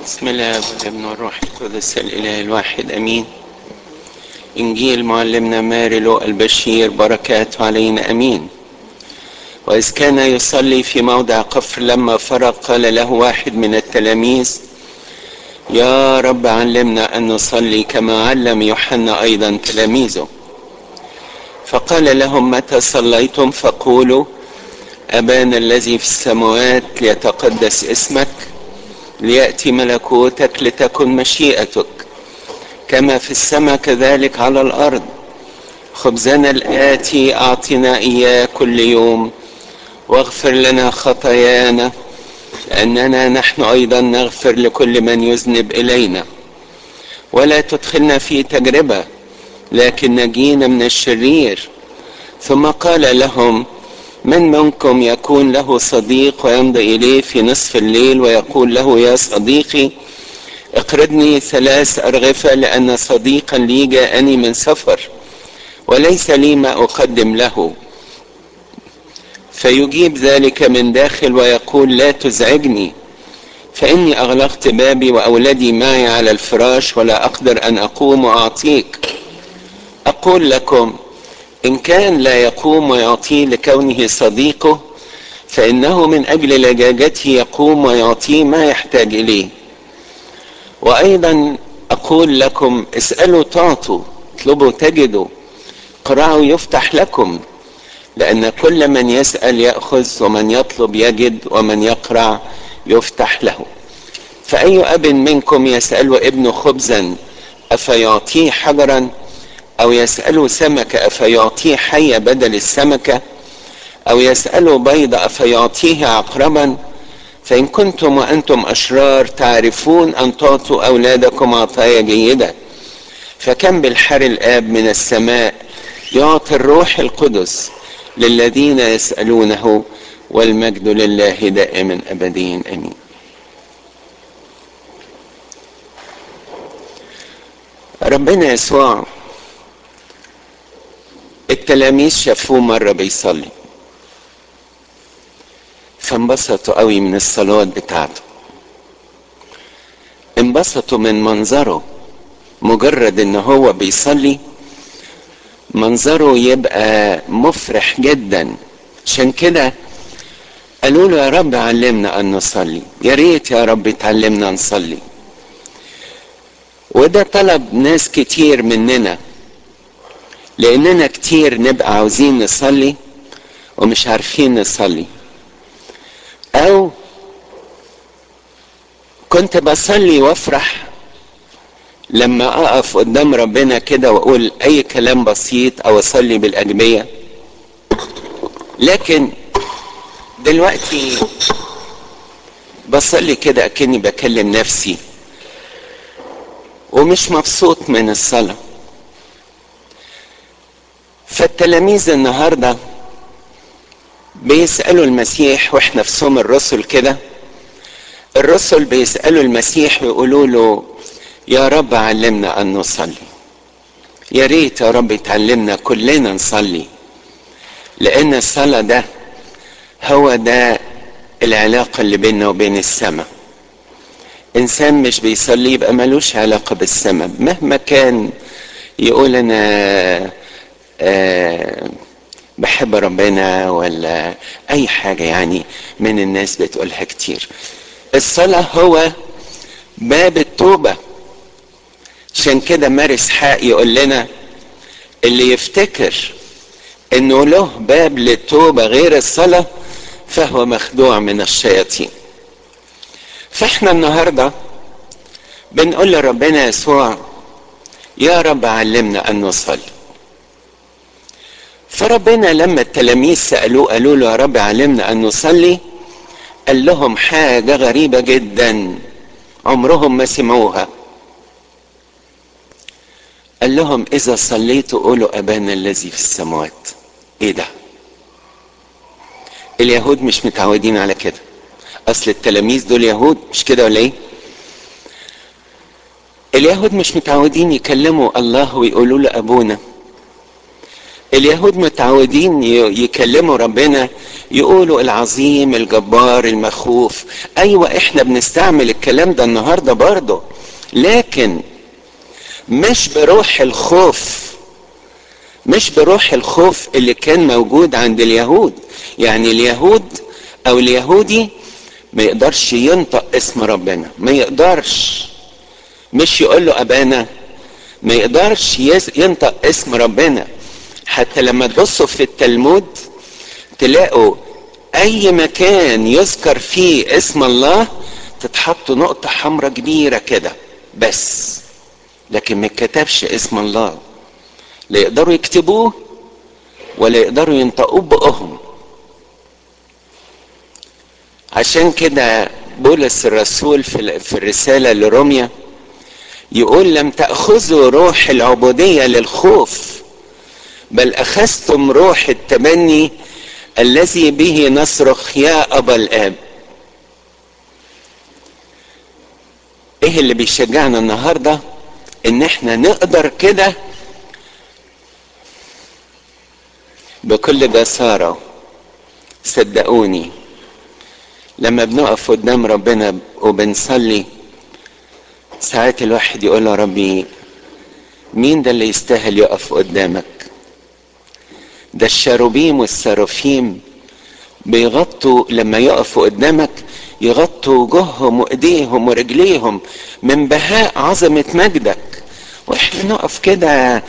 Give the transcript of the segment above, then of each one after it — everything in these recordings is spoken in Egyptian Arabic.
بسم الله والابن والروح القدس الاله الواحد امين انجيل معلمنا مارلو البشير بركاته علينا امين واذ كان يصلي في موضع قفر لما فرغ قال له واحد من التلاميذ يا رب علمنا ان نصلي كما علم يوحنا ايضا تلاميذه فقال لهم متى صليتم فقولوا ابانا الذي في السماوات ليتقدس اسمك لياتي ملكوتك لتكن مشيئتك كما في السماء كذلك على الارض خبزنا الاتي اعطنا اياه كل يوم واغفر لنا خطايانا لاننا نحن ايضا نغفر لكل من يذنب الينا ولا تدخلنا في تجربه لكن نجينا من الشرير ثم قال لهم من منكم يكون له صديق ويمضي اليه في نصف الليل ويقول له يا صديقي اقرضني ثلاث ارغفه لان صديقا لي جاءني من سفر وليس لي ما اقدم له فيجيب ذلك من داخل ويقول لا تزعجني فاني اغلقت بابي واولادي معي على الفراش ولا اقدر ان اقوم واعطيك اقول لكم ان كان لا يقوم ويعطيه لكونه صديقه فانه من اجل لجاجته يقوم ويعطيه ما يحتاج اليه وايضا اقول لكم اسالوا تعطوا اطلبوا تجدوا قرعوا يفتح لكم لان كل من يسال ياخذ ومن يطلب يجد ومن يقرع يفتح له فاي اب منكم يسال ابنه خبزا افيعطيه حجرا أو يسأله سمكة أفيعطيه حية بدل السمكة أو يسأله بيضة أفيعطيه عقربا فإن كنتم وأنتم أشرار تعرفون أن تعطوا أولادكم عطايا جيدة فكم بالحر الآب من السماء يعطي الروح القدس للذين يسألونه والمجد لله دائما أبديا أمين ربنا يسوع التلاميذ شافوه مرة بيصلي فانبسطوا قوي من الصلوات بتاعته انبسطوا من منظره مجرد ان هو بيصلي منظره يبقى مفرح جدا عشان كده قالوا له يا رب علمنا ان نصلي يا ريت يا رب تعلمنا نصلي وده طلب ناس كتير مننا لاننا كتير نبقى عاوزين نصلي ومش عارفين نصلي او كنت بصلي وافرح لما اقف قدام ربنا كده واقول اي كلام بسيط او اصلي بالاجبيه لكن دلوقتي بصلي كده اكني بكلم نفسي ومش مبسوط من الصلاه فالتلاميذ النهارده بيسألوا المسيح واحنا في صوم الرسل كده الرسل بيسألوا المسيح ويقولوا له يا رب علمنا أن نصلي يا ريت يا رب تعلمنا كلنا نصلي لأن الصلاة ده هو ده العلاقة اللي بيننا وبين السماء إنسان مش بيصلي يبقى ملوش علاقة بالسماء مهما كان يقول أنا أه بحب ربنا ولا اي حاجه يعني من الناس بتقولها كتير الصلاه هو باب التوبه عشان كده مارس حق يقول لنا اللي يفتكر انه له باب للتوبه غير الصلاه فهو مخدوع من الشياطين فاحنا النهارده بنقول لربنا يسوع يا رب علمنا ان نصلي فربنا لما التلاميذ سألوه قالوا له يا رب علمنا أن نصلي قال لهم حاجة غريبة جدا عمرهم ما سمعوها قال لهم إذا صليتوا قولوا أبانا الذي في السماوات إيه ده؟ اليهود مش متعودين على كده أصل التلاميذ دول يهود مش كده ولا إيه؟ اليهود مش متعودين يكلموا الله ويقولوا له أبونا اليهود متعودين يكلموا ربنا يقولوا العظيم الجبار المخوف ايوه احنا بنستعمل الكلام ده النهارده برضه لكن مش بروح الخوف مش بروح الخوف اللي كان موجود عند اليهود يعني اليهود او اليهودي ما يقدرش ينطق اسم ربنا ما يقدرش مش يقول له ابانا ما يقدرش ينطق اسم ربنا حتى لما تبصوا في التلمود تلاقوا اي مكان يذكر فيه اسم الله تتحط نقطة حمراء كبيرة كده بس لكن ما كتبش اسم الله لا يقدروا يكتبوه ولا يقدروا ينطقوه بقهم عشان كده بولس الرسول في الرسالة لروميا يقول لم تأخذوا روح العبودية للخوف بل أخذتم روح التبني الذي به نصرخ يا أبا الآب ايه اللي بيشجعنا النهاردة ان احنا نقدر كده بكل جسارة صدقوني لما بنقف قدام ربنا وبنصلي ساعات الواحد يقول له ربي مين ده اللي يستاهل يقف قدامك ده الشاروبيم والسرافيم بيغطوا لما يقفوا قدامك يغطوا وجوههم وايديهم ورجليهم من بهاء عظمة مجدك واحنا نقف كده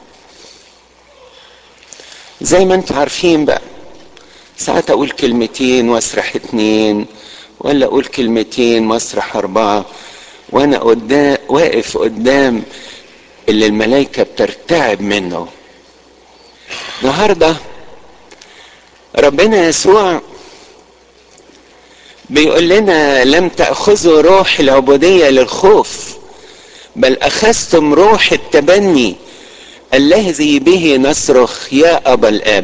زي ما انتوا عارفين بقى ساعات اقول كلمتين واسرح اتنين ولا اقول كلمتين واسرح اربعة وانا قدام واقف قدام اللي الملائكة بترتعب منه النهاردة ربنا يسوع بيقول لنا لم تأخذوا روح العبودية للخوف بل أخذتم روح التبني الذي به نصرخ يا أبا الآب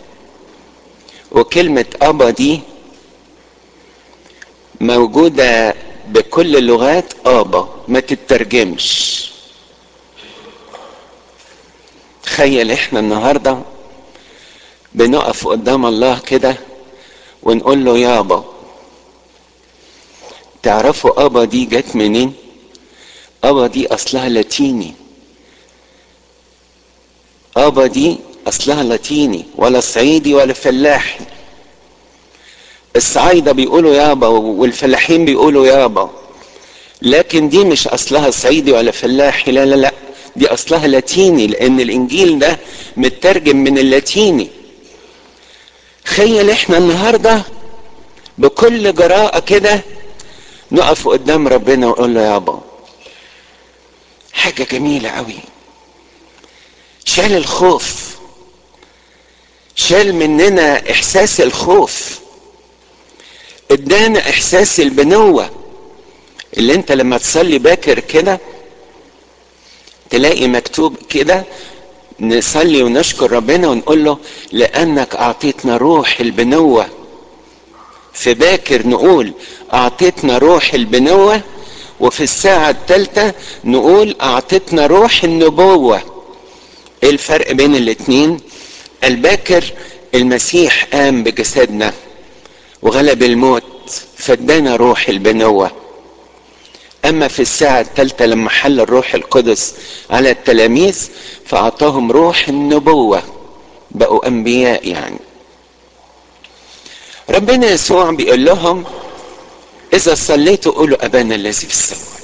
وكلمة أبا دي موجودة بكل اللغات أبا ما تترجمش تخيل احنا النهاردة بنقف قدام الله كده ونقول له يابا تعرفوا أبا دي جت منين أبا دي أصلها لاتيني أبا دي أصلها لاتيني ولا صعيدي ولا فلاحي الصعايدة بيقولوا يابا والفلاحين بيقولوا يابا لكن دي مش أصلها صعيدي ولا فلاحي لا لا لا دي أصلها لاتيني لأن الإنجيل ده مترجم من اللاتيني تخيل احنا النهاردة بكل جراءة كده نقف قدام ربنا ونقول له يابا حاجة جميلة قوي شال الخوف شال مننا احساس الخوف ادانا احساس البنوة اللي انت لما تصلي باكر كده تلاقي مكتوب كده نصلي ونشكر ربنا ونقول له لانك اعطيتنا روح البنوة في باكر نقول اعطيتنا روح البنوة وفي الساعة الثالثة نقول اعطيتنا روح النبوة ايه الفرق بين الاتنين الباكر المسيح قام بجسدنا وغلب الموت فادانا روح البنوة اما في الساعة الثالثة لما حل الروح القدس على التلاميذ فاعطاهم روح النبوة بقوا انبياء يعني ربنا يسوع بيقول لهم اذا صليتوا قولوا ابانا الذي في السماوات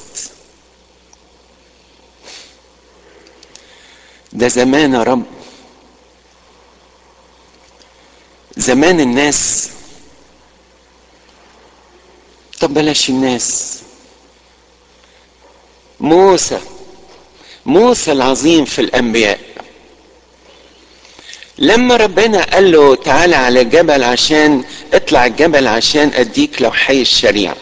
ده زمان يا رب زمان الناس طب بلاش الناس موسى موسى العظيم في الانبياء لما ربنا قال له تعالى على الجبل عشان اطلع الجبل عشان اديك لوحي الشريعه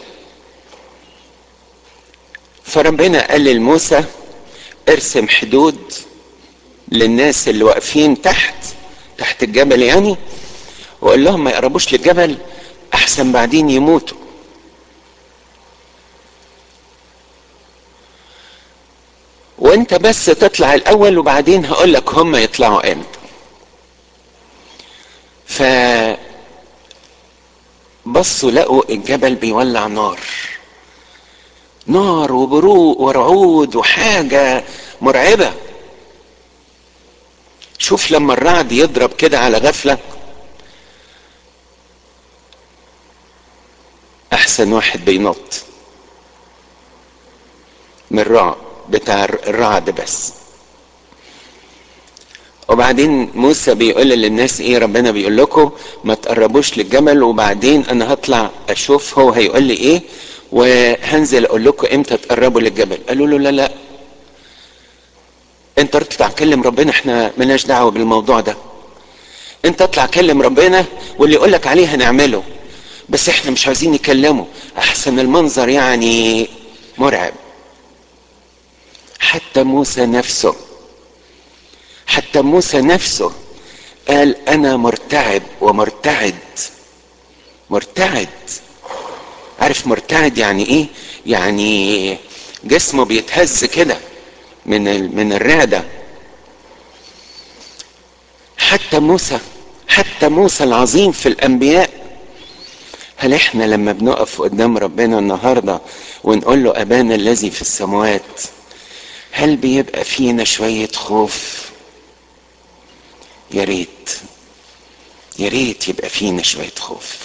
فربنا قال لموسى ارسم حدود للناس اللي واقفين تحت تحت الجبل يعني وقال لهم ما يقربوش للجبل احسن بعدين يموتوا وانت بس تطلع الاول وبعدين هقول لك هم يطلعوا امتى ف بصوا لقوا الجبل بيولع نار نار وبروق ورعود وحاجة مرعبة شوف لما الرعد يضرب كده على غفلة أحسن واحد بينط من الرعب بتاع الرعد بس وبعدين موسى بيقول للناس ايه ربنا بيقول لكم ما تقربوش للجبل وبعدين انا هطلع اشوف هو هيقول لي ايه وهنزل اقول لكم امتى تقربوا للجبل قالوا له لا لا انت اطلع كلم ربنا احنا ملناش دعوه بالموضوع ده انت اطلع كلم ربنا واللي يقول لك عليه هنعمله بس احنا مش عايزين نكلمه احسن المنظر يعني مرعب حتى موسى نفسه حتى موسى نفسه قال انا مرتعب ومرتعد مرتعد عارف مرتعد يعني ايه يعني جسمه بيتهز كده من من الرعده حتى موسى حتى موسى العظيم في الانبياء هل احنا لما بنقف قدام ربنا النهارده ونقول له ابانا الذي في السماوات هل بيبقى فينا شويه خوف يا ريت يا ريت يبقى فينا شويه خوف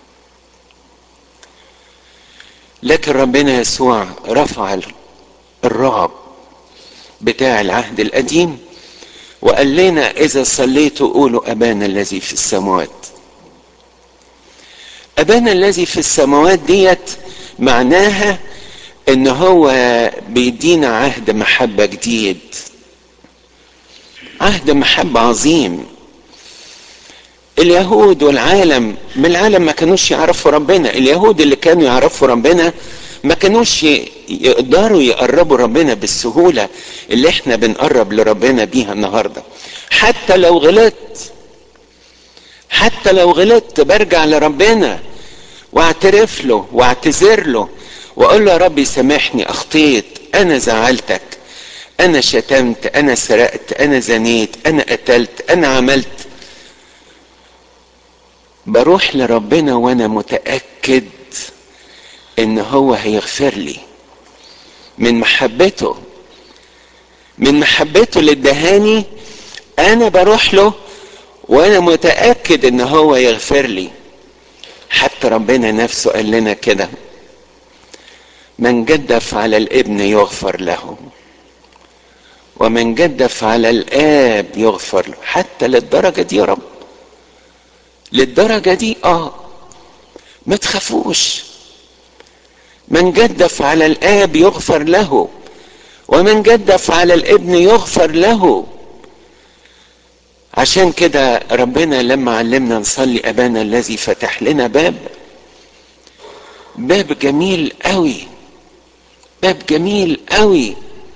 لكن ربنا يسوع رفع الرعب بتاع العهد القديم وقال لنا اذا صليتوا قولوا ابانا الذي في السماوات ابانا الذي في السماوات ديت معناها ان هو بيدينا عهد محبه جديد عهد محبه عظيم اليهود والعالم من العالم ما كانوش يعرفوا ربنا اليهود اللي كانوا يعرفوا ربنا ما كانوش يقدروا يقربوا ربنا بالسهولة اللي احنا بنقرب لربنا بيها النهاردة حتى لو غلطت حتى لو غلطت برجع لربنا واعترف له واعتذر له واقول له يا ربي سامحني اخطيت انا زعلتك انا شتمت انا سرقت انا زنيت انا قتلت انا عملت بروح لربنا وانا متاكد ان هو هيغفر لي من محبته من محبته اللي ادهاني انا بروح له وانا متاكد ان هو يغفر لي حتى ربنا نفسه قال لنا كده من جدف على الابن يغفر له ومن جدف على الاب يغفر له حتى للدرجه دي يا رب للدرجه دي اه ما تخافوش من جدف على الاب يغفر له ومن جدف على الابن يغفر له عشان كده ربنا لما علمنا نصلي ابانا الذي فتح لنا باب باب جميل قوي باب جميل قوي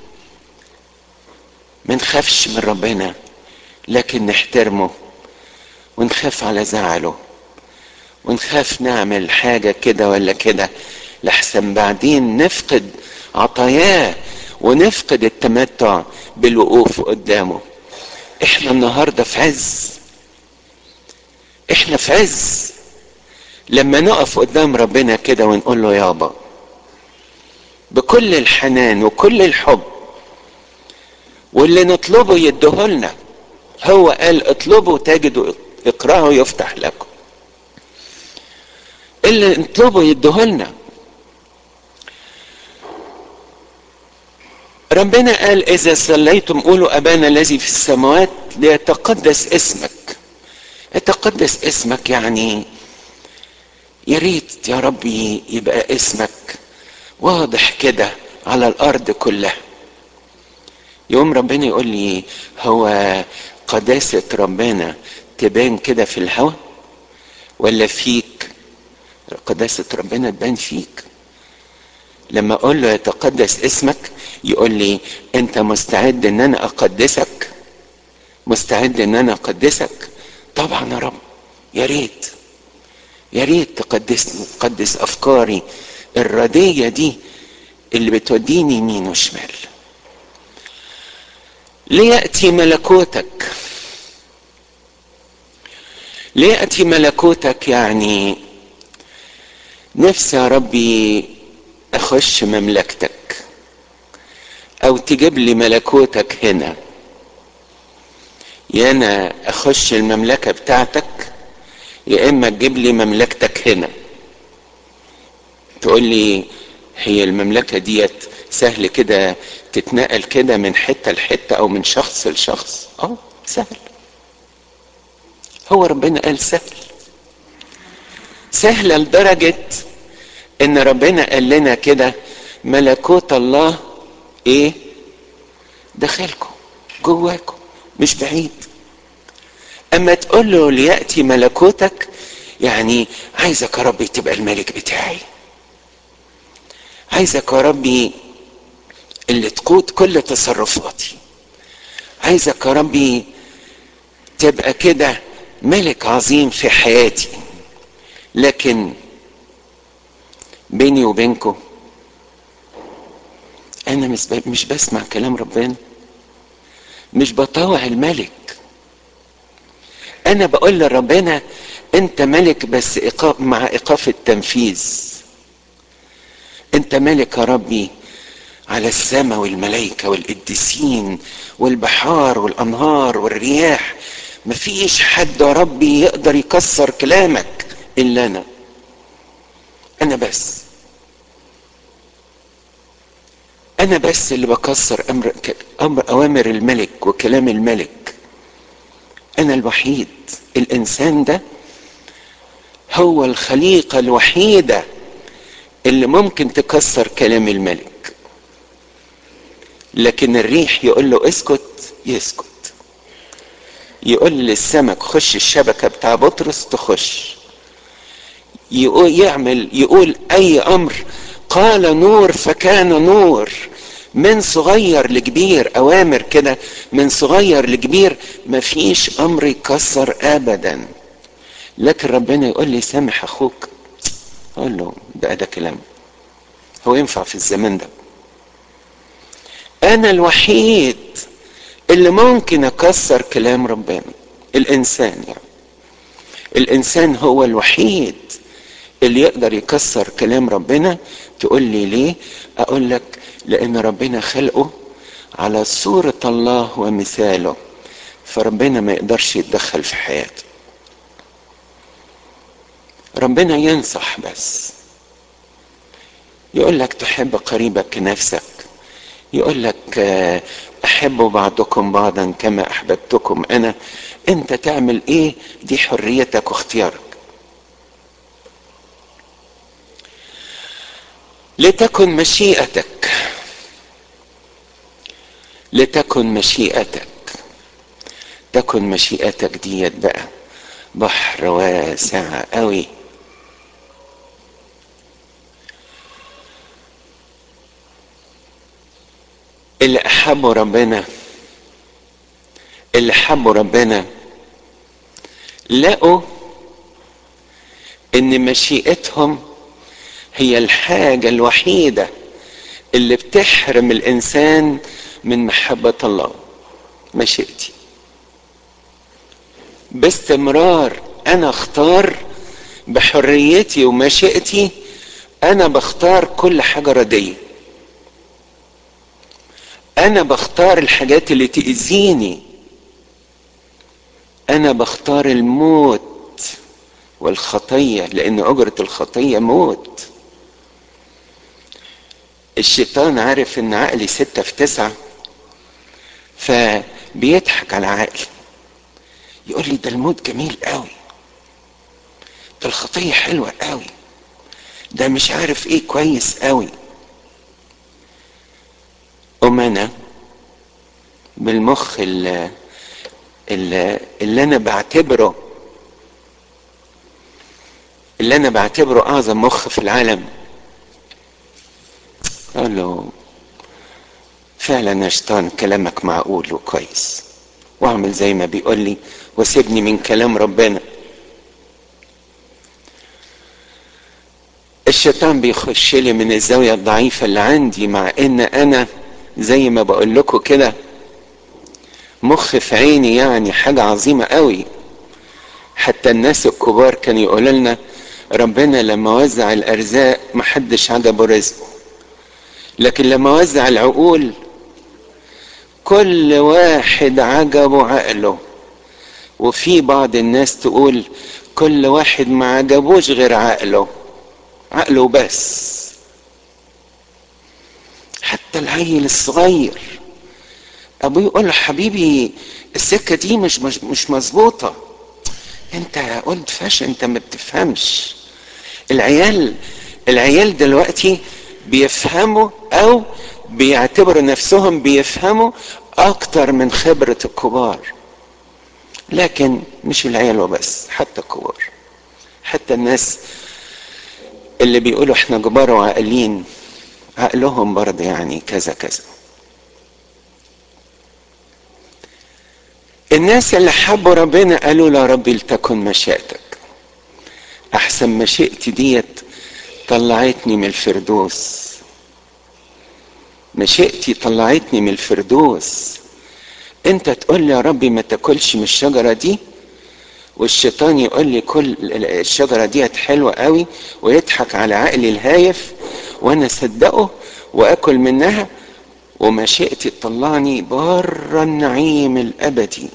ما نخافش من ربنا لكن نحترمه ونخاف على زعله ونخاف نعمل حاجه كده ولا كده لحسن بعدين نفقد عطاياه ونفقد التمتع بالوقوف قدامه احنا النهارده في عز احنا في عز لما نقف قدام ربنا كده ونقول له يابا بكل الحنان وكل الحب واللي نطلبه يديهولنا هو قال اطلبوا تجدوا اقرأوا يفتح لكم اللي نطلبه يديهولنا ربنا قال اذا صليتم قولوا ابانا الذي في السماوات ليتقدس اسمك يتقدس اسمك يعني يا ريت يا ربي يبقى اسمك واضح كده على الارض كلها يوم ربنا يقول لي هو قداسة ربنا تبان كده في الهوى ولا فيك قداسة ربنا تبان فيك لما اقول له يتقدس اسمك يقول لي انت مستعد ان انا اقدسك مستعد ان انا اقدسك طبعا يا رب يا ريت يا ريت تقدسني تقدس افكاري الردية دي اللي بتوديني يمين وشمال ليأتي ملكوتك ليأتي ملكوتك يعني نفسي يا ربي اخش مملكتك او تجيب لي ملكوتك هنا يا انا اخش المملكه بتاعتك يا اما تجيب لي مملكتك هنا تقول لي هي المملكه ديت سهل كده تتنقل كده من حته لحته او من شخص لشخص اه سهل هو ربنا قال سهل سهلة لدرجة ان ربنا قال لنا كده ملكوت الله ايه داخلكم جواكم مش بعيد اما تقول له ليأتي ملكوتك يعني عايزك يا ربي تبقى الملك بتاعي عايزك يا ربي اللي تقود كل تصرفاتي عايزك يا ربي تبقى كده ملك عظيم في حياتي لكن بيني وبينكم انا مش مش بسمع كلام ربنا مش بطاوع الملك انا بقول لربنا انت ملك بس إيقاف مع ايقاف التنفيذ انت ملك يا ربي على السماء والملائكة والقديسين والبحار والأنهار والرياح مفيش حد يا ربي يقدر يكسر كلامك إلا أنا أنا بس أنا بس اللي بكسر أمر, أمر أوامر الملك وكلام الملك أنا الوحيد الإنسان ده هو الخليقة الوحيدة اللي ممكن تكسر كلام الملك لكن الريح يقول له اسكت يسكت يقول للسمك خش الشبكة بتاع بطرس تخش يقول يعمل يقول اي امر قال نور فكان نور من صغير لكبير اوامر كده من صغير لكبير مفيش امر يكسر ابدا لكن ربنا يقول لي سامح اخوك اقول له ده ده كلام هو ينفع في الزمان ده انا الوحيد اللي ممكن اكسر كلام ربنا الانسان يعني الانسان هو الوحيد اللي يقدر يكسر كلام ربنا تقول لي ليه اقول لك لان ربنا خلقه على صورة الله ومثاله فربنا ما يقدرش يتدخل في حياته ربنا ينصح بس يقول لك تحب قريبك كنفسك يقول لك احبوا بعضكم بعضا كما احببتكم انا انت تعمل ايه دي حريتك واختيارك لتكن مشيئتك لتكن مشيئتك تكن مشيئتك ديت بقى بحر واسع قوي اللي احبوا ربنا اللي حبوا ربنا لقوا ان مشيئتهم هي الحاجة الوحيدة اللي بتحرم الانسان من محبة الله مشيئتي باستمرار انا اختار بحريتي ومشيئتي انا بختار كل حاجة ردية انا بختار الحاجات اللي تأذيني انا بختار الموت والخطية لان اجرة الخطية موت الشيطان عارف ان عقلي ستة في تسعة فبيضحك على عقلي يقول لي ده الموت جميل قوي ده الخطية حلوة قوي ده مش عارف ايه كويس قوي أم أنا بالمخ اللي, اللي, اللي أنا بعتبره اللي أنا بعتبره أعظم مخ في العالم قال له فعلا يا شيطان كلامك معقول وكويس واعمل زي ما بيقول لي وسيبني من كلام ربنا الشيطان بيخش لي من الزاوية الضعيفة اللي عندي مع ان انا زي ما بقول لكم كده مخ في عيني يعني حاجة عظيمة قوي حتى الناس الكبار كانوا يقولوا لنا ربنا لما وزع الارزاق محدش عجبه رزقه لكن لما وزع العقول كل واحد عجبه عقله وفي بعض الناس تقول كل واحد ما عجبوش غير عقله عقله بس حتى العيل الصغير ابوه يقول له حبيبي السكه دي مش مش, مش مظبوطه انت قلت فاش انت ما بتفهمش العيال العيال دلوقتي بيفهموا او بيعتبروا نفسهم بيفهموا اكتر من خبرة الكبار لكن مش العيال وبس حتى الكبار حتى الناس اللي بيقولوا احنا كبار وعاقلين عقلهم برضه يعني كذا كذا الناس اللي حبوا ربنا قالوا له ربي لتكن مشيئتك احسن مشيئتي ديت طلعتني من الفردوس مشيئتي طلعتني من الفردوس انت تقول لي يا ربي ما تاكلش من الشجره دي والشيطان يقول لي كل الشجره ديت حلوه قوي ويضحك على عقلي الهايف وانا اصدقه واكل منها ومشيئتي تطلعني بره النعيم الابدي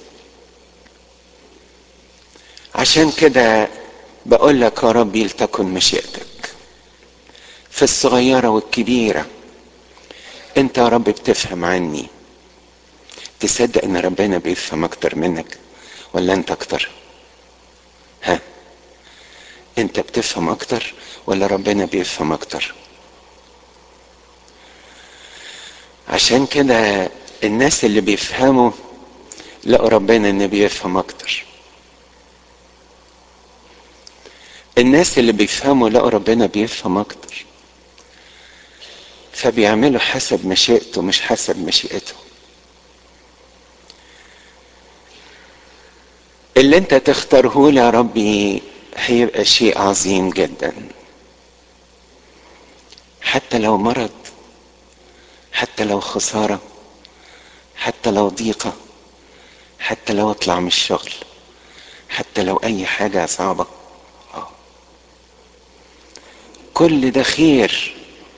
عشان كده بقول لك يا ربي لتكن مشيئتك في الصغيرة والكبيرة انت يا رب بتفهم عني تصدق ان ربنا بيفهم اكتر منك ولا انت اكتر ها انت بتفهم اكتر ولا ربنا بيفهم اكتر عشان كده الناس اللي بيفهموا لقوا ربنا ان بيفهم اكتر الناس اللي بيفهموا لقوا ربنا بيفهم اكتر فبيعملوا حسب مشيئته مش حسب مشيئته اللي انت تختاره لي يا ربي هيبقى شيء عظيم جدا حتى لو مرض حتى لو خسارة حتى لو ضيقة حتى لو اطلع من الشغل حتى لو اي حاجة صعبة كل ده خير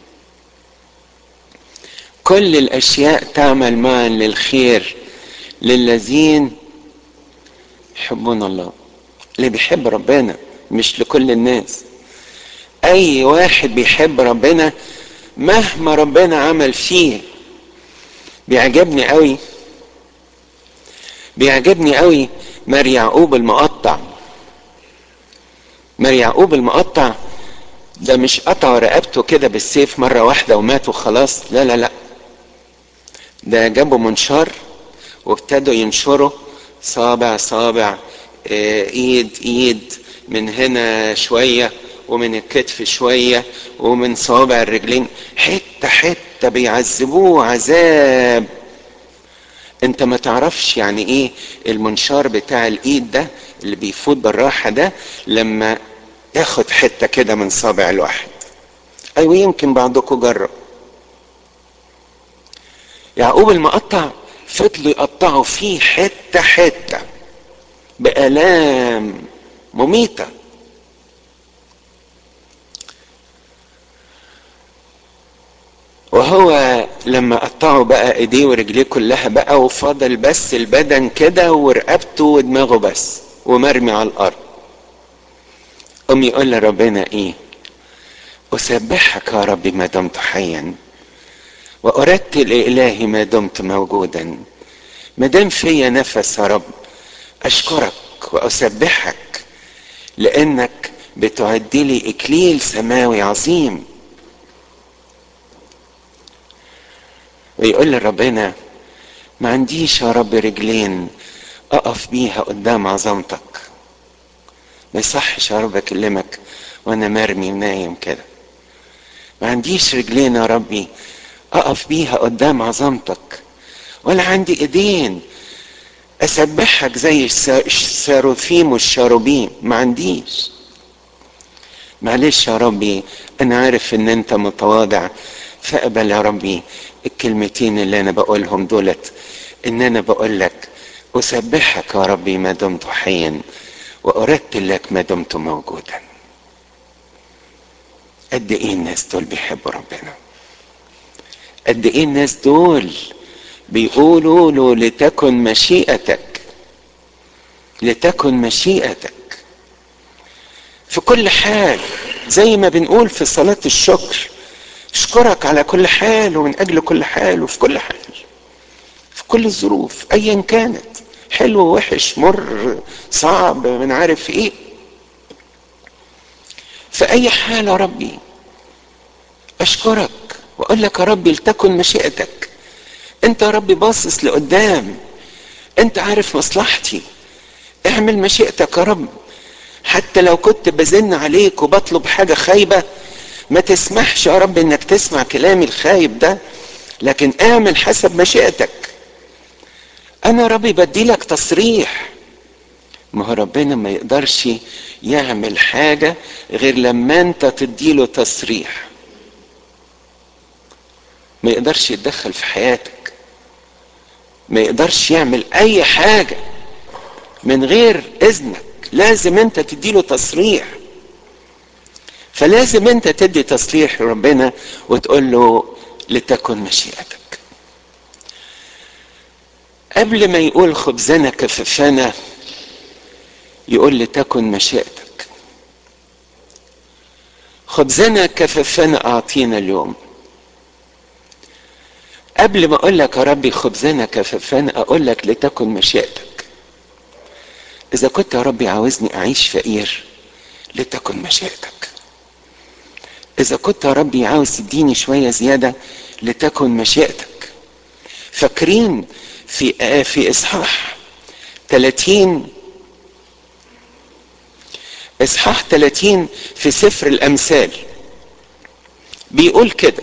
كل الاشياء تعمل معا للخير للذين يحبون الله اللي بيحب ربنا مش لكل الناس اي واحد بيحب ربنا مهما ربنا عمل فيه بيعجبني قوي بيعجبني قوي مار يعقوب المقطع مار يعقوب المقطع ده مش قطع رقبته كده بالسيف مرة واحدة ومات وخلاص لا لا لا ده جابوا منشار وابتدوا ينشروا صابع صابع ايد ايد من هنا شوية ومن الكتف شوية ومن صوابع الرجلين حتة حتة بيعذبوه عذاب انت ما تعرفش يعني ايه المنشار بتاع الايد ده اللي بيفوت بالراحة ده لما ياخد حتة كده من صابع الواحد ايوه يمكن بعضكم جرب يعقوب المقطع فضلوا يقطعوا فيه حتة حتة بآلام مميتة وهو لما قطعوا بقى ايديه ورجليه كلها بقى وفضل بس البدن كده ورقبته ودماغه بس ومرمي على الارض قوم يقول لربنا ايه اسبحك يا رب ما دمت حيا وارتل الهي ما دمت موجودا ما دام فيا نفس يا رب اشكرك واسبحك لانك بتعد لي اكليل سماوي عظيم ويقول لربنا ما عنديش يا رب رجلين اقف بيها قدام عظمتك ما يصحش يا رب اكلمك وانا مرمي نايم كده ما عنديش رجلين يا ربي اقف بيها قدام عظمتك ولا عندي ايدين اسبحك زي الساروفيم والشاروبيم ما عنديش معلش يا ربي انا عارف ان انت متواضع فاقبل يا ربي الكلمتين اللي انا بقولهم دولت ان انا بقول لك اسبحك يا ربي ما دمت حيا وأرتل لك ما دمت موجودا قد ايه الناس دول بيحبوا ربنا قد ايه الناس دول بيقولوا له لتكن مشيئتك لتكن مشيئتك في كل حال زي ما بنقول في صلاة الشكر اشكرك على كل حال ومن اجل كل حال وفي كل حال في كل الظروف ايا كانت حلو وحش مر صعب من عارف ايه في اي حال يا ربي اشكرك واقول لك يا ربي لتكن مشيئتك انت يا ربي باصص لقدام انت عارف مصلحتي اعمل مشيئتك يا رب حتى لو كنت بزن عليك وبطلب حاجة خايبة ما تسمحش يا رب انك تسمع كلامي الخايب ده لكن اعمل حسب مشيئتك انا ربي بدي لك تصريح ما هو ربنا ما يقدرش يعمل حاجة غير لما انت تديله تصريح ما يقدرش يتدخل في حياتك ما يقدرش يعمل اي حاجة من غير اذنك لازم انت تديله تصريح فلازم انت تدي تصريح لربنا وتقول له لتكن مشيئتك قبل ما يقول خبزنا كففنا يقول لتكن مشيئتك خبزنا كففنا اعطينا اليوم قبل ما اقول لك يا ربي خبزنا كففنا اقول لك لتكن مشيئتك اذا كنت يا ربي عاوزني اعيش فقير لتكن مشيئتك اذا كنت يا ربي عاوز تديني شوية زيادة لتكن مشيئتك فاكرين في في اصحاح 30 اصحاح 30 في سفر الامثال بيقول كده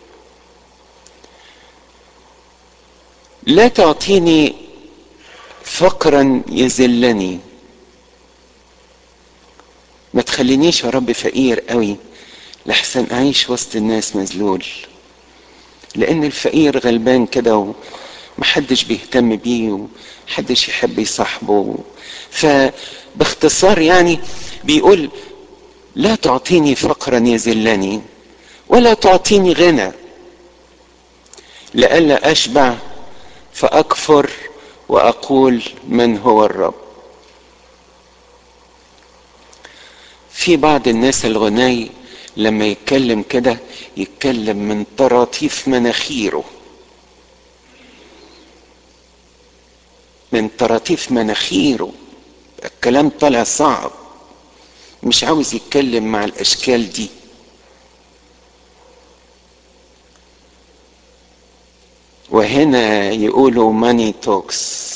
لا تعطيني فقرا يذلني ما تخلينيش يا رب فقير قوي لحسن اعيش وسط الناس مذلول لان الفقير غلبان كده ومحدش بيهتم بيه ومحدش يحب يصاحبه فباختصار يعني بيقول لا تعطيني فقرا يذلني ولا تعطيني غنى لئلا اشبع فاكفر واقول من هو الرب في بعض الناس الغني لما يتكلم كده يتكلم من طراطيف مناخيره من طراطيف مناخيره الكلام طالع صعب مش عاوز يتكلم مع الاشكال دي وهنا يقولوا ماني توكس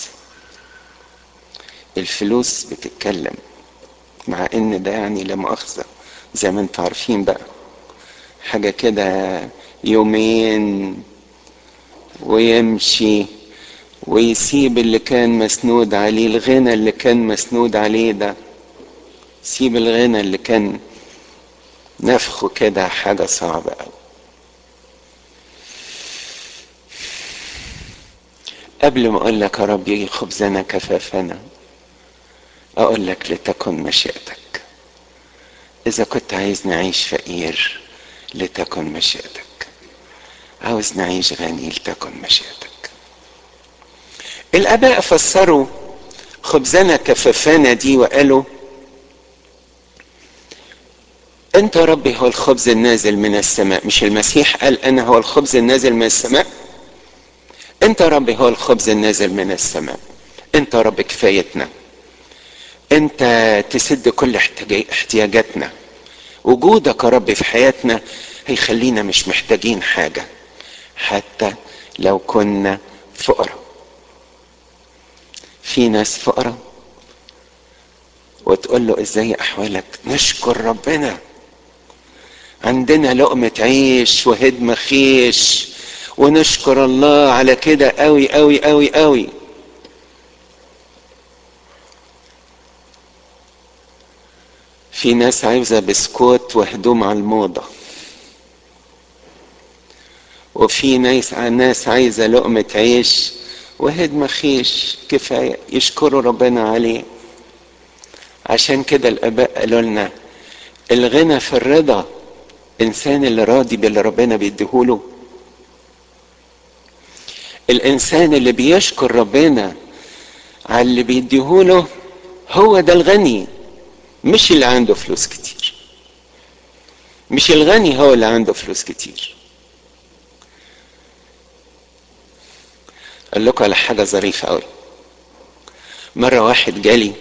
الفلوس بتتكلم مع ان ده يعني لا مؤاخذة زي ما انتوا عارفين بقى حاجة كده يومين ويمشي ويسيب اللي كان مسنود عليه الغنى اللي كان مسنود عليه ده سيب الغنى اللي كان نفخه كده حاجة صعبة أوي قبل ما اقول لك يا ربي خبزنا كفافنا اقول لك لتكن مشيئتك اذا كنت عايز نعيش فقير لتكن مشيئتك عاوز نعيش غني لتكن مشيئتك الاباء فسروا خبزنا كفافنا دي وقالوا انت يا ربي هو الخبز النازل من السماء مش المسيح قال انا هو الخبز النازل من السماء انت يا رب هو الخبز النازل من السماء انت يا رب كفايتنا انت تسد كل احتياجاتنا وجودك يا رب في حياتنا هيخلينا مش محتاجين حاجة حتى لو كنا فقراء في ناس فقراء وتقول له ازاي احوالك نشكر ربنا عندنا لقمة عيش وهدمة خيش ونشكر الله على كده قوي قوي قوي قوي في ناس عايزة بسكوت وهدوم على الموضة وفي ناس ناس عايزة لقمة عيش وهدمة خيش كفاية يشكروا ربنا عليه عشان كده الاباء قالوا لنا الغنى في الرضا الانسان اللي راضي باللي ربنا بيديهوله الانسان اللي بيشكر ربنا على اللي بيديهوله هو ده الغني مش اللي عنده فلوس كتير مش الغني هو اللي عنده فلوس كتير اقول لكم على حاجه ظريفه قوي مره واحد جالي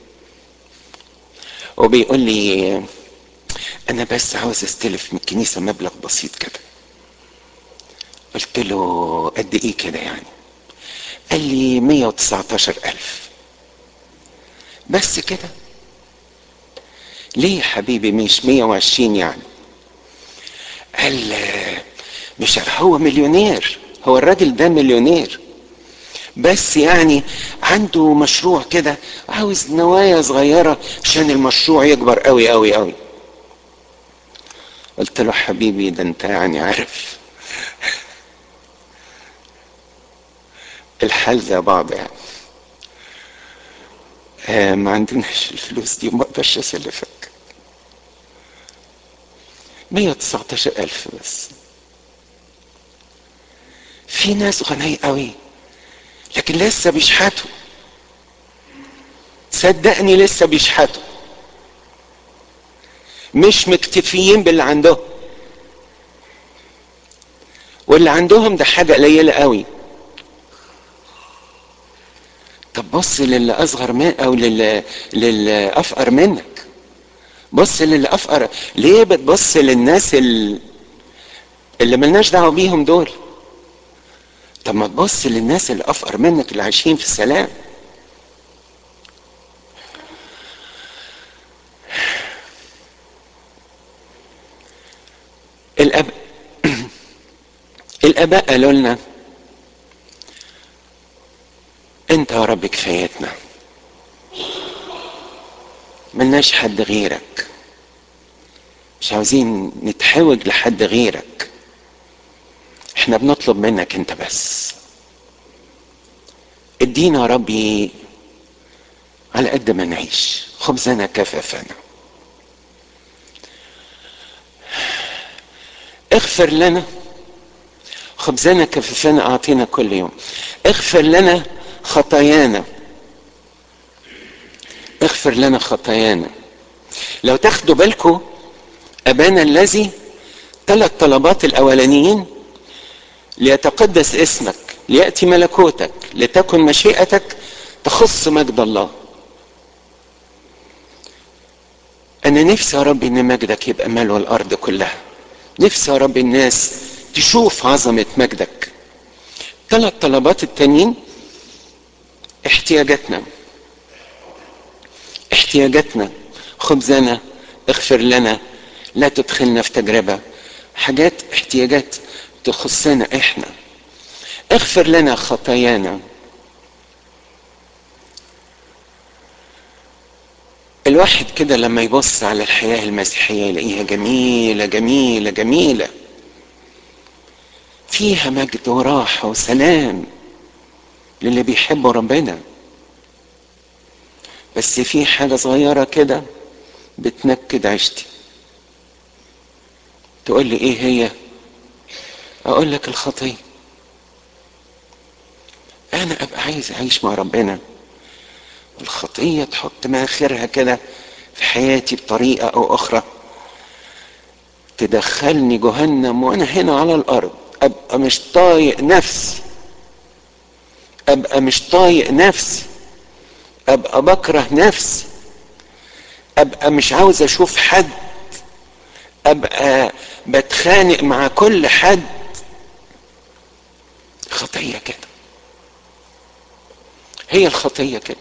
وبيقول لي انا بس عاوز استلف من الكنيسه مبلغ بسيط كده قلت له قد ايه كده يعني قال لي 119 ألف بس كده ليه يا حبيبي مش 120 يعني قال مش هو مليونير هو الراجل ده مليونير بس يعني عنده مشروع كده عاوز نوايا صغيرة عشان المشروع يكبر قوي قوي قوي قلت له حبيبي ده انت يعني عارف الحال زي بعض يعني آه ما عندناش الفلوس دي وما اقدرش اسلفك 119 ألف بس في ناس غنية قوي لكن لسه بيشحتوا صدقني لسه بيشحتوا مش مكتفيين باللي عندهم واللي عندهم ده حاجة قليلة قوي طب بص للي اصغر من او للي للي افقر منك بص للي افقر ليه بتبص للناس اللي, اللي ملناش دعوه بيهم دول طب ما تبص للناس اللي افقر منك اللي عايشين في السلام الأب... الاباء قالوا لنا انت يا رب كفايتنا ملناش حد غيرك مش عاوزين نتحوج لحد غيرك احنا بنطلب منك انت بس ادينا يا ربي على قد ما نعيش خبزنا كفافنا اغفر لنا خبزنا كفافنا اعطينا كل يوم اغفر لنا خطايانا اغفر لنا خطايانا لو تاخدوا بالكم ابانا الذي ثلاث طلبات الاولانيين ليتقدس اسمك لياتي ملكوتك لتكن مشيئتك تخص مجد الله انا نفسي يا رب ان مجدك يبقى ملوى الارض كلها نفسي يا رب الناس تشوف عظمه مجدك ثلاث طلبات التانيين احتياجاتنا احتياجاتنا خبزنا اغفر لنا لا تدخلنا في تجربة حاجات احتياجات تخصنا احنا اغفر لنا خطايانا الواحد كده لما يبص على الحياة المسيحية يلاقيها جميلة جميلة جميلة فيها مجد وراحة وسلام للي بيحبوا ربنا بس في حاجة صغيرة كده بتنكد عيشتي تقول لي ايه هي اقول لك الخطية انا ابقى عايز اعيش مع ربنا الخطية تحط ماخرها كده في حياتي بطريقة او اخرى تدخلني جهنم وانا هنا على الارض ابقى مش طايق نفسي ابقى مش طايق نفسي ابقى بكره نفسي ابقى مش عاوز اشوف حد ابقى بتخانق مع كل حد خطيه كده هي الخطيه كده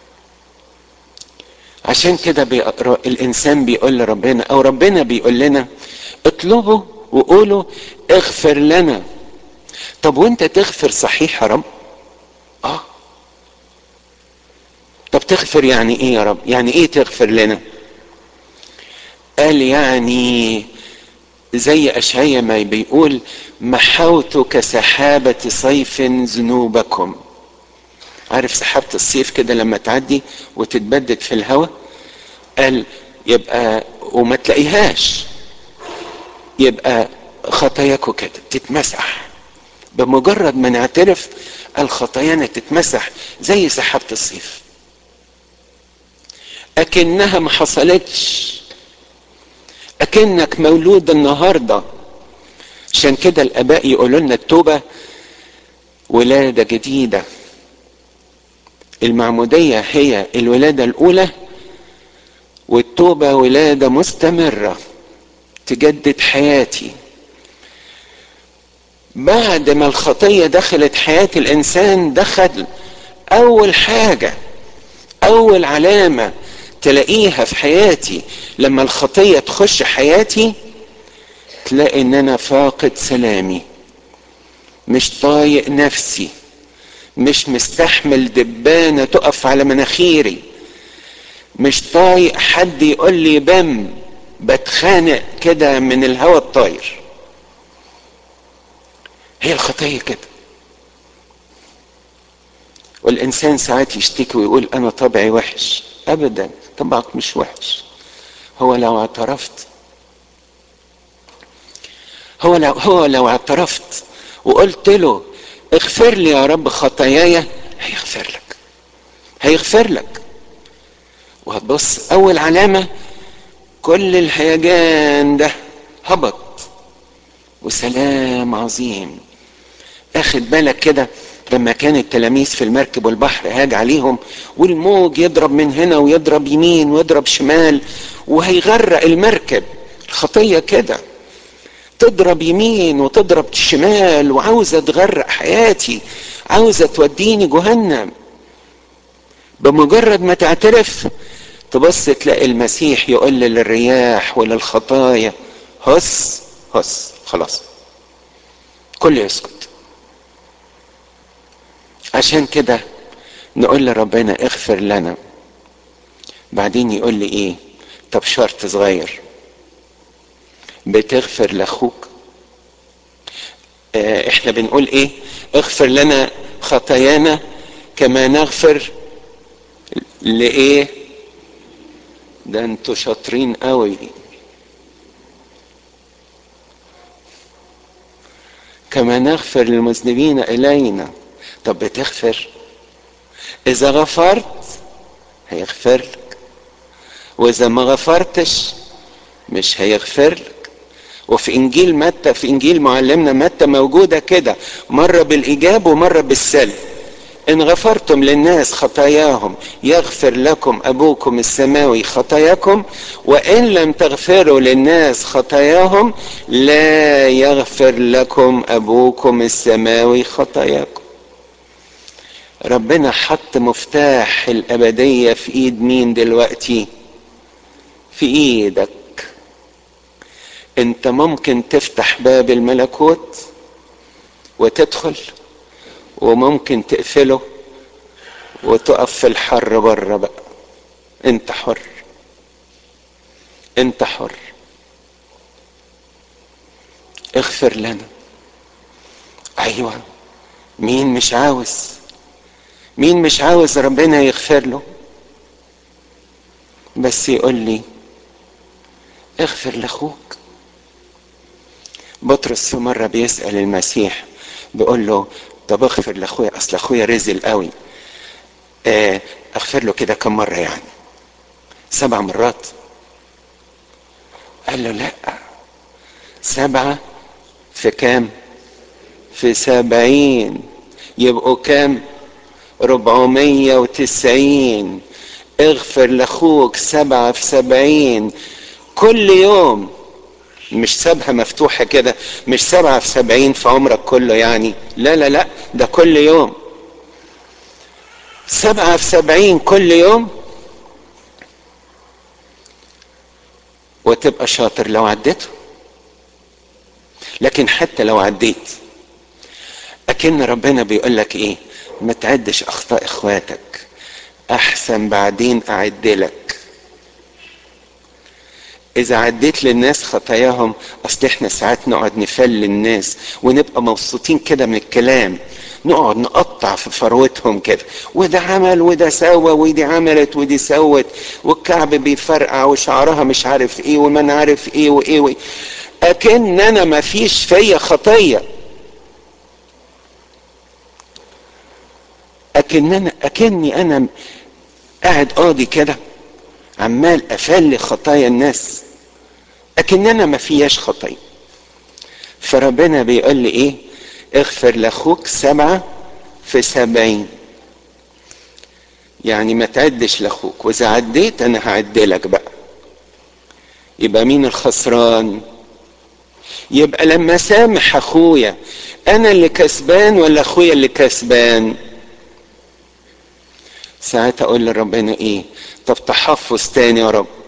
عشان كده بيقرأ الانسان بيقول لربنا او ربنا بيقول لنا اطلبوا وقولوا اغفر لنا طب وانت تغفر صحيح يا رب اه طب تغفر يعني ايه يا رب يعني ايه تغفر لنا قال يعني زي اشعيا ما بيقول محوت كسحابة صيف ذنوبكم عارف سحابة الصيف كده لما تعدي وتتبدد في الهواء قال يبقى وما تلاقيهاش يبقى خطاياكوا كده تتمسح بمجرد ما نعترف الخطايانا تتمسح زي سحابة الصيف أكنها ما حصلتش أكنك مولود النهاردة عشان كده الآباء يقولوا لنا التوبة ولادة جديدة المعمودية هي الولادة الأولى والتوبة ولادة مستمرة تجدد حياتي بعد ما الخطية دخلت حياة الإنسان دخل أول حاجة أول علامة تلاقيها في حياتي لما الخطية تخش حياتي تلاقي إن أنا فاقد سلامي مش طايق نفسي مش مستحمل دبانة تقف على مناخيري مش طايق حد يقول لي بم بتخانق كده من الهوى الطاير هي الخطية كده والإنسان ساعات يشتكي ويقول أنا طبعي وحش أبدا طبعك مش وحش هو لو اعترفت هو لو هو لو اعترفت وقلت له اغفر لي يا رب خطاياي هيغفر لك هيغفر لك وهتبص اول علامة كل الهيجان ده هبط وسلام عظيم اخد بالك كده لما كان التلاميذ في المركب والبحر هاج عليهم والموج يضرب من هنا ويضرب يمين ويضرب شمال وهيغرق المركب الخطية كده تضرب يمين وتضرب شمال وعاوزة تغرق حياتي عاوزة توديني جهنم بمجرد ما تعترف تبص تلاقي المسيح يقول للرياح وللخطايا هس هس خلاص كل يسكت عشان كده نقول لربنا اغفر لنا بعدين يقول لي ايه طب شرط صغير بتغفر لاخوك اه احنا بنقول ايه اغفر لنا خطايانا كما نغفر لايه ده انتوا شاطرين قوي كما نغفر للمذنبين الينا طب بتغفر اذا غفرت هيغفر لك واذا ما غفرتش مش هيغفر لك وفي انجيل متى في انجيل معلمنا متى موجوده كده مره بالايجاب ومره بالسلب ان غفرتم للناس خطاياهم يغفر لكم ابوكم السماوي خطاياكم وان لم تغفروا للناس خطاياهم لا يغفر لكم ابوكم السماوي خطاياكم ربنا حط مفتاح الابديه في ايد مين دلوقتي في ايدك انت ممكن تفتح باب الملكوت وتدخل وممكن تقفله وتقف في الحر بره بقى انت حر انت حر اغفر لنا ايوه مين مش عاوز مين مش عاوز ربنا يغفر له بس يقول لي اغفر لاخوك بطرس في مرة بيسأل المسيح بيقول له طب اغفر لاخويا اصل اخويا رزل قوي اه اغفر له كده كم مرة يعني سبع مرات قال له لا سبعة في كام في سبعين يبقوا كام ربعمية وتسعين اغفر لاخوك سبعة في سبعين كل يوم مش سابها مفتوحة كده مش سبعة في سبعين في عمرك كله يعني لا لا لا ده كل يوم سبعة في سبعين كل يوم وتبقى شاطر لو عديته لكن حتى لو عديت أكن ربنا بيقول لك إيه ما تعدش أخطاء إخواتك أحسن بعدين أعدلك إذا عديت للناس خطاياهم أصل إحنا ساعات نقعد نفل الناس ونبقى مبسوطين كده من الكلام نقعد نقطع في فروتهم كده وده عمل وده سوى ودي عملت ودي سوت والكعب بيفرقع وشعرها مش عارف ايه ومن عارف ايه وايه وايه اكن انا ما فيش فيا خطيه اكن انا اكني انا قاعد قاضي كده عمال افلي خطايا الناس اكن انا ما فياش خطيه فربنا بيقول لي ايه اغفر لاخوك سبعة في سبعين يعني ما تعدش لاخوك واذا عديت انا هعدلك بقى يبقى مين الخسران يبقى لما سامح اخويا انا اللي كسبان ولا اخويا اللي كسبان ساعتها اقول لربنا ايه طب تحفظ تاني يا رب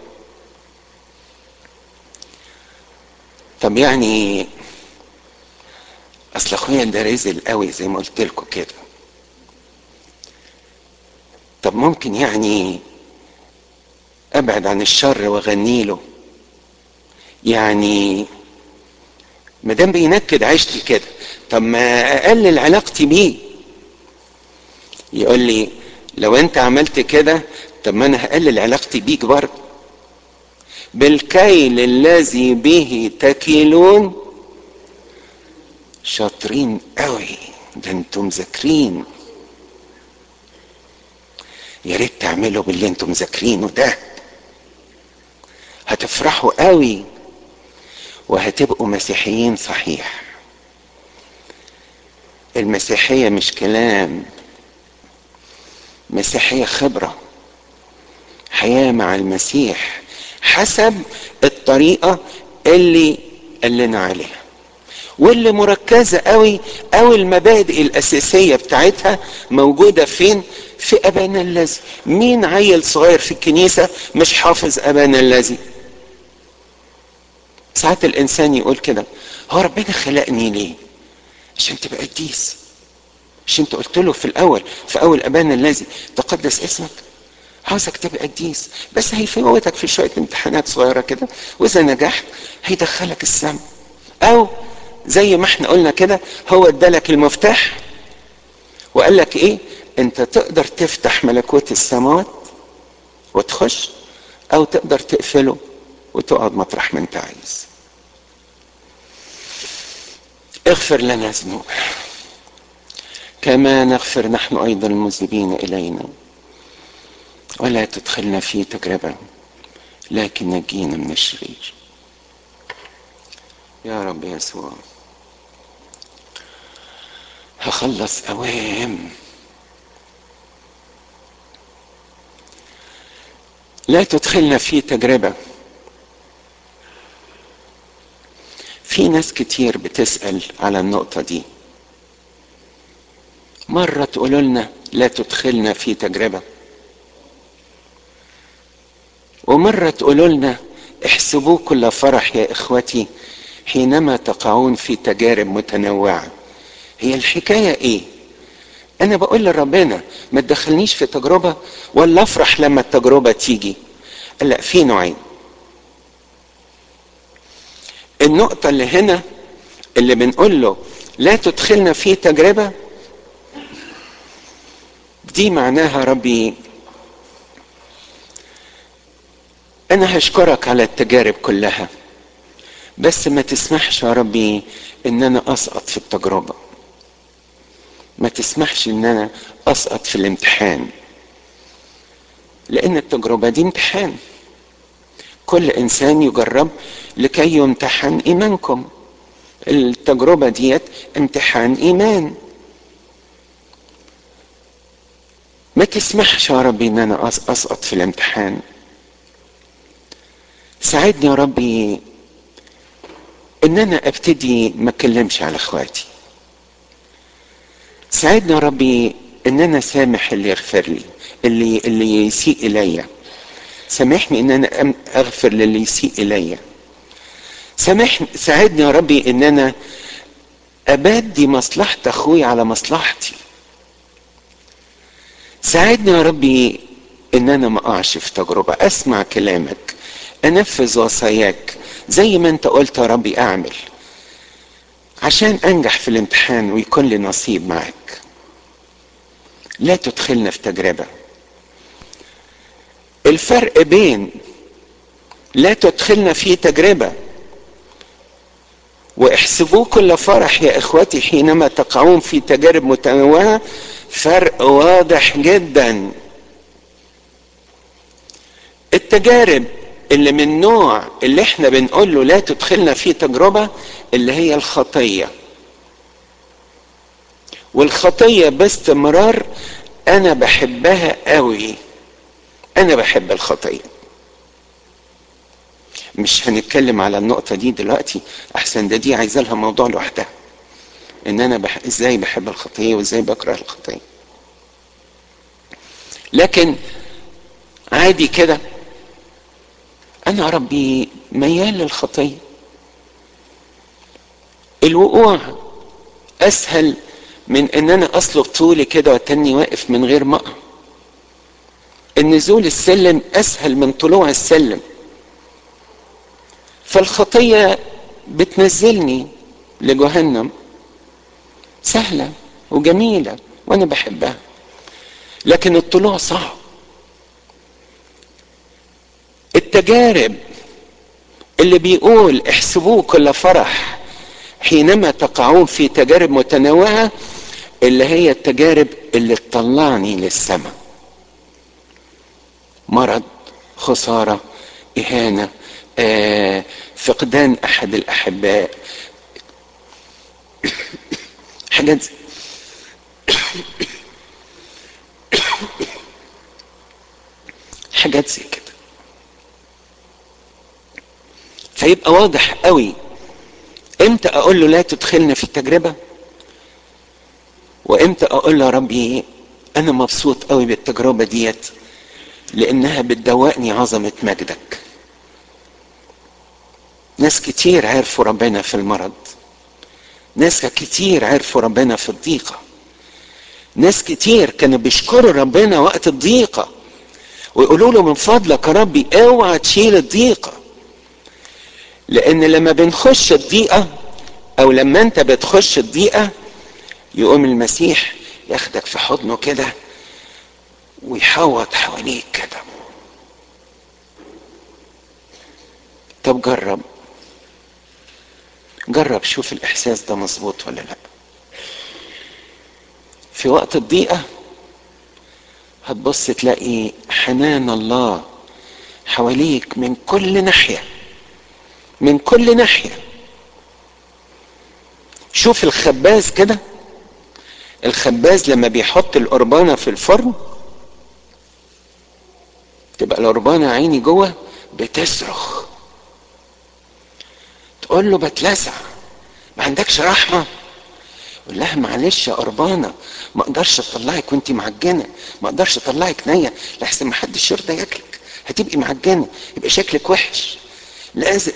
طب يعني اصل اخويا ده رزل قوي زي ما قلت لكم كده طب ممكن يعني ابعد عن الشر واغني له يعني ما دام بينكد عيشتي كده طب ما اقلل علاقتي بيه يقول لي لو انت عملت كده طب ما انا هقلل علاقتي بيك برضه بالكيل الذي به تكيلون شاطرين قوي ده انتم مذاكرين يا ريت تعملوا باللي انتم مذاكرينه ده هتفرحوا قوي وهتبقوا مسيحيين صحيح المسيحيه مش كلام مسيحيه خبره حياه مع المسيح حسب الطريقه اللي قال لنا عليها واللي مركزه قوي او المبادئ الاساسيه بتاعتها موجوده فين في ابانا الذي مين عيل صغير في الكنيسه مش حافظ ابانا الذي ساعات الانسان يقول كده هو ربنا خلقني ليه عشان تبقى قديس مش انت قلت له في الاول في اول ابانا الذي تقدس اسمك عاوزك تبقى قديس بس هيفوتك في شويه امتحانات صغيره كده واذا نجحت هيدخلك السما او زي ما احنا قلنا كده هو ادالك المفتاح وقال لك ايه انت تقدر تفتح ملكوت السماوات وتخش او تقدر تقفله وتقعد مطرح ما انت عايز اغفر لنا ذنوب كما نغفر نحن ايضا المذنبين الينا ولا تدخلنا في تجربه لكن نجينا من الشرير يا رب يسوع هخلص اوام لا تدخلنا في تجربه في ناس كتير بتسال على النقطه دي مره تقولوا لنا لا تدخلنا في تجربه ومره تقولوا لنا احسبوا كل فرح يا اخوتي حينما تقعون في تجارب متنوعه هي الحكايه ايه انا بقول لربنا ما تدخلنيش في تجربه ولا افرح لما التجربه تيجي لا في نوعين النقطة اللي هنا اللي بنقول له لا تدخلنا في تجربة دي معناها ربي أنا هشكرك على التجارب كلها بس ما تسمحش يا ربي إن أنا أسقط في التجربة ما تسمحش إن أنا أسقط في الامتحان لأن التجربة دي امتحان كل انسان يجرب لكي يمتحن ايمانكم التجربه ديت امتحان ايمان ما تسمحش يا ربي ان انا اسقط في الامتحان ساعدني يا ربي ان انا ابتدي ما اتكلمش على اخواتي ساعدني يا ربي ان انا سامح اللي يغفر لي اللي اللي يسيء اليّ سامحني ان انا اغفر للي يسيء الي سامحني ساعدني يا ربي ان انا ابدي مصلحة اخوي على مصلحتي ساعدني يا ربي ان انا ما اقعش في تجربة اسمع كلامك انفذ وصاياك زي ما انت قلت يا ربي اعمل عشان انجح في الامتحان ويكون لي نصيب معك لا تدخلنا في تجربه الفرق بين لا تدخلنا في تجربه واحسبوه كل فرح يا اخوتي حينما تقعون في تجارب متنوعه فرق واضح جدا التجارب اللي من نوع اللي احنا بنقول له لا تدخلنا في تجربه اللي هي الخطيه والخطيه باستمرار انا بحبها قوي انا بحب الخطيه مش هنتكلم على النقطه دي دلوقتي احسن ده دي عايزه لها موضوع لوحدها ان انا بح... ازاي بحب الخطيه وازاي بكره الخطيه لكن عادي كده انا ربي ميال للخطيه الوقوع اسهل من ان انا اصلب طولي كده وتني واقف من غير مقع النزول السلم اسهل من طلوع السلم فالخطيه بتنزلني لجهنم سهله وجميله وانا بحبها لكن الطلوع صعب التجارب اللي بيقول احسبوه كل فرح حينما تقعون في تجارب متنوعة اللي هي التجارب اللي تطلعني للسماء مرض خسارة إهانة آه، فقدان أحد الأحباء حاجات زي- حاجات زي كده فيبقى واضح قوي امتى اقول له لا تدخلنا في التجربه وامتى اقول له يا ربي انا مبسوط قوي بالتجربه ديت لانها بتدوقني عظمه مجدك ناس كتير عرفوا ربنا في المرض ناس كتير عرفوا ربنا في الضيقه ناس كتير كانوا بيشكروا ربنا وقت الضيقه ويقولوا له من فضلك يا ربي اوعى تشيل الضيقه لان لما بنخش الضيقه او لما انت بتخش الضيقه يقوم المسيح ياخدك في حضنه كده ويحوط حواليك كده طب جرب جرب شوف الاحساس ده مظبوط ولا لا في وقت الضيقه هتبص تلاقي حنان الله حواليك من كل ناحيه من كل ناحيه شوف الخباز كده الخباز لما بيحط القربانه في الفرن تبقى القربانه عيني جوه بتصرخ تقول له بتلسع ما عندكش رحمه يقول لها معلش يا قربانه ما اقدرش اطلعك وانت معجنه ما اقدرش اطلعك نيه لحسن ما حدش يرضى ياكلك هتبقي معجنه يبقى شكلك وحش لازم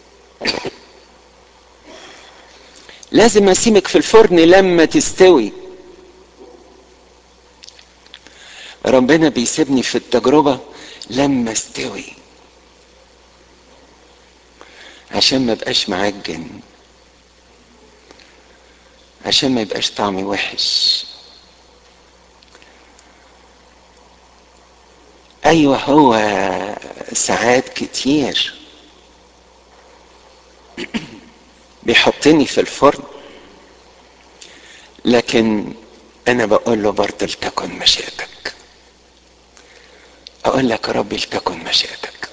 لازم اسيبك في الفرن لما تستوي ربنا بيسيبني في التجربة لما استوي عشان ما بقاش معجن عشان ما يبقاش طعمي وحش ايوه هو ساعات كتير بيحطني في الفرن لكن انا بقول له برضه لتكن مشيئتك اقول لك يا ربي لتكن مشيئتك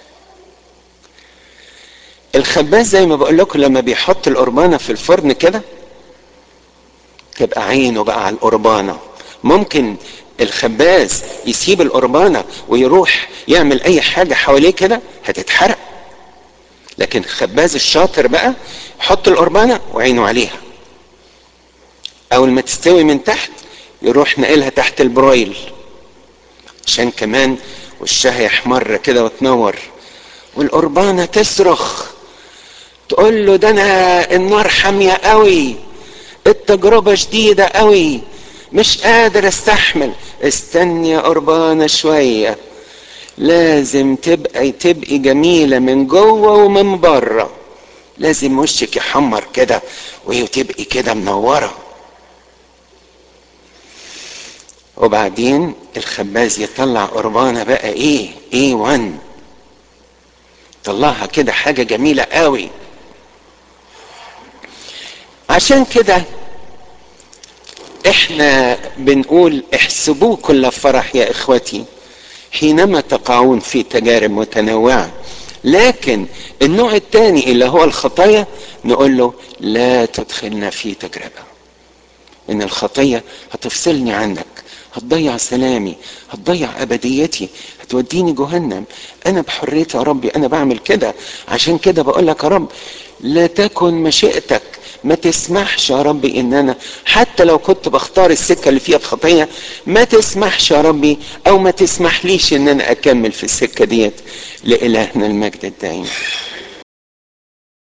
الخباز زي ما بقول لكم لما بيحط القربانه في الفرن كده تبقى عينه بقى على القربانه ممكن الخباز يسيب القربانه ويروح يعمل اي حاجه حواليه كده هتتحرق لكن الخباز الشاطر بقى يحط القربانه وعينه عليها اول ما تستوي من تحت يروح ناقلها تحت البرويل عشان كمان وشها يحمر كده وتنور والقربانه تصرخ تقول له ده انا النار حاميه قوي التجربه شديده قوي مش قادر استحمل استني يا قربانه شويه لازم تبقى تبقي جميله من جوه ومن بره لازم وشك يحمر كده وتبقي كده منوره وبعدين الخباز يطلع قربانه بقى ايه ايه وان طلعها كده حاجه جميله قوي عشان كده احنا بنقول احسبوه كل فرح يا اخوتي حينما تقعون في تجارب متنوعه لكن النوع الثاني اللي هو الخطايا نقول له لا تدخلنا في تجربه ان الخطيه هتفصلني عنك هتضيع سلامي هتضيع ابديتي هتوديني جهنم انا بحريتي يا ربي انا بعمل كده عشان كده بقول لك يا رب لا تكن مشيئتك ما تسمحش يا ربي ان انا حتى لو كنت بختار السكه اللي فيها الخطيه ما تسمحش يا ربي او ما تسمحليش ان انا اكمل في السكه ديت لالهنا المجد الدائم